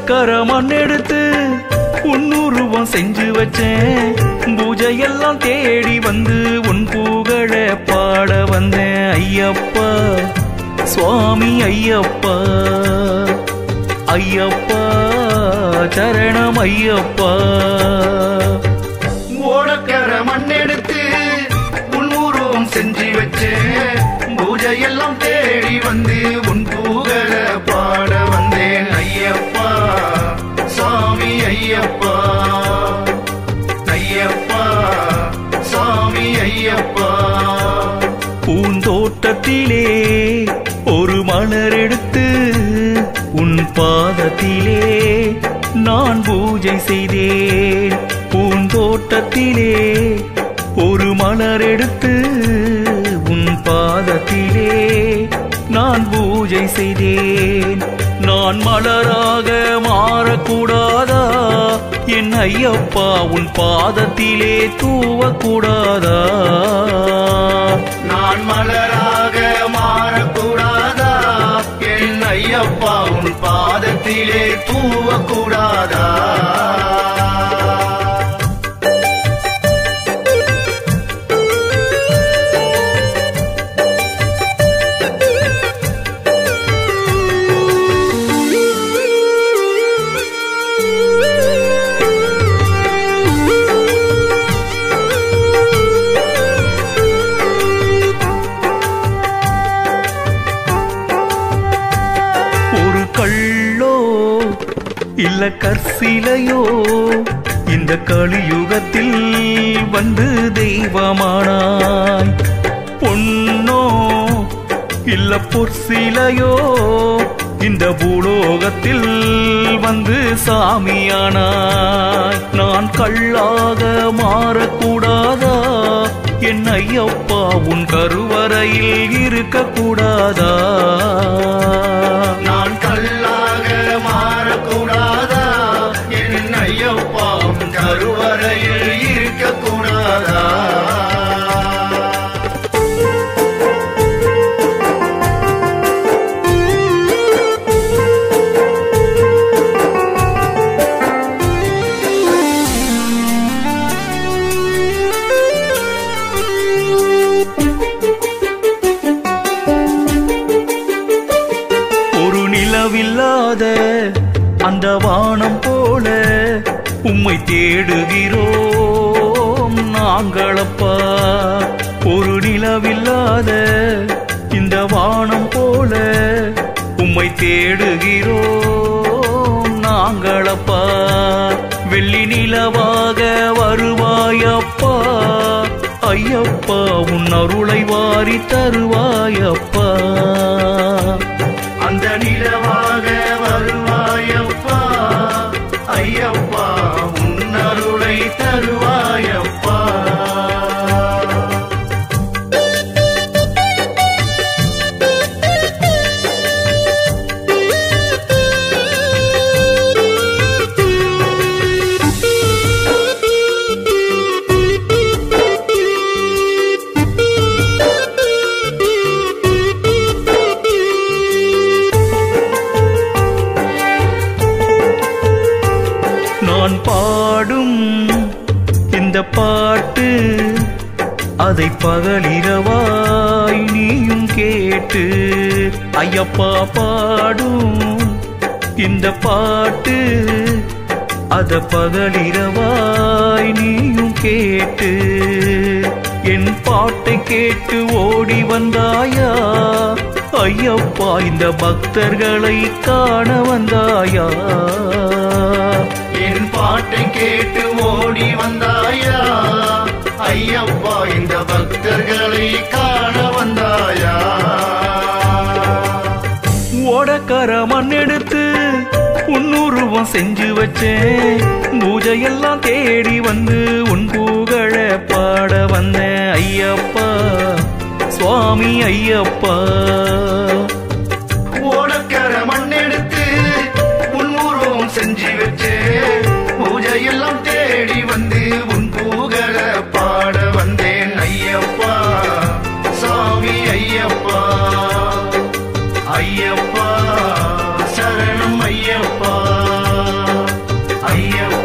ஓடக்கர மண் எடுத்து உன்னுருவம் செஞ்சு வச்சேன் பூஜையெல்லாம் தேடி வந்து உன் புகழ பாட வந்தேன் ஐயப்பா சுவாமி ஐயப்பா ஐயப்பா சரணம் ஐயப்பா ஓடக்கர மண்ணெடுத்து உன்மூருவம் செஞ்சு வச்சேன் பூஜையெல்லாம் தேடி வந்து உன் புகழ பாட வந்தேன் ஐயப்பா சாமி ஐயப்பா ஐயப்பா சாமி ஐயப்பா பூந்தோட்டத்திலே ஒரு மலர் எடுத்து உன் பாதத்திலே நான் பூஜை செய்தேன் பூந்தோட்டத்திலே ஒரு மலர் எடுத்து உன் பாதத்திலே நான் பூஜை செய்தேன் நான் மலராக மாறக்கூடாதா என் ஐயப்பா உன் பாதத்திலே தூவக்கூடாதா நான் மலராக மாறக்கூடாதா என் ஐயப்பா உன் பாதத்திலே தூவக்கூடாதா ஒரு கள்ளோ இல்ல கற்சிலையோ இந்த கலியுகத்தில் வந்து தெய்வமானாய் பொன்னோ இல்ல பொற்சிலையோ இந்த பூலோகத்தில் வந்து சாமியானாய் நான் கல்லாக மாறக்கூடாதா என் ஐயப்பா உன் கருவறையில் இருக்கக்கூடாதா நான் கல்லாக மாறக்கூடாதா என் ஐயப்பா உன் கருவறையில் இருக்கக்கூடாதா ஒரு நிலவில்லாத அந்த வானம் போல உம்மை தேடுகிறோம் நாங்களப்பா ஒரு நிலவில்லாத இந்த வானம் போல உம்மை தேடுகிறோம் நாங்களப்பா வெள்ளி நிலவாக வருவாயப்பா ஐயப்பா உன் அருளை வாரி தருவாயப்பா அந்த நிலவாக வருவாயப்பா ஐயப்பா உன் அருளை தருவாயப்பா நான் பாடும் இந்த பாட்டு அதை பகலிரவாய் நீயும் கேட்டு ஐயப்பா பாடும் இந்த பாட்டு அத பகலிரவாய் நீயும் கேட்டு என் பாட்டை கேட்டு ஓடி வந்தாயா ஐயப்பா இந்த பக்தர்களை காண வந்தாயா என் பாட்டை கேட்டு ஓடி வந்தாயா ஐயப்பா இந்த பக்தர்களை காண வந்தாயா ஓடக்கர மண் எடுத்து உன்னுருவம் செஞ்சு வச்சேன் பூஜையெல்லாம் தேடி வந்து உன் புகழ பாட வந்தேன் ஐயப்பா சுவாமி ஐயப்பா ஓடக்கர மண்ணெடுத்து உன்முருவம் செஞ்சு வச்சு பூஜையெல்லாம் தேடி வந்து உன் புகழ பாட வந்தேன் ஐயப்பா சாமி ஐயப்பா ஐயப்பா சரணம் ஐயப்பா ஐயப்பா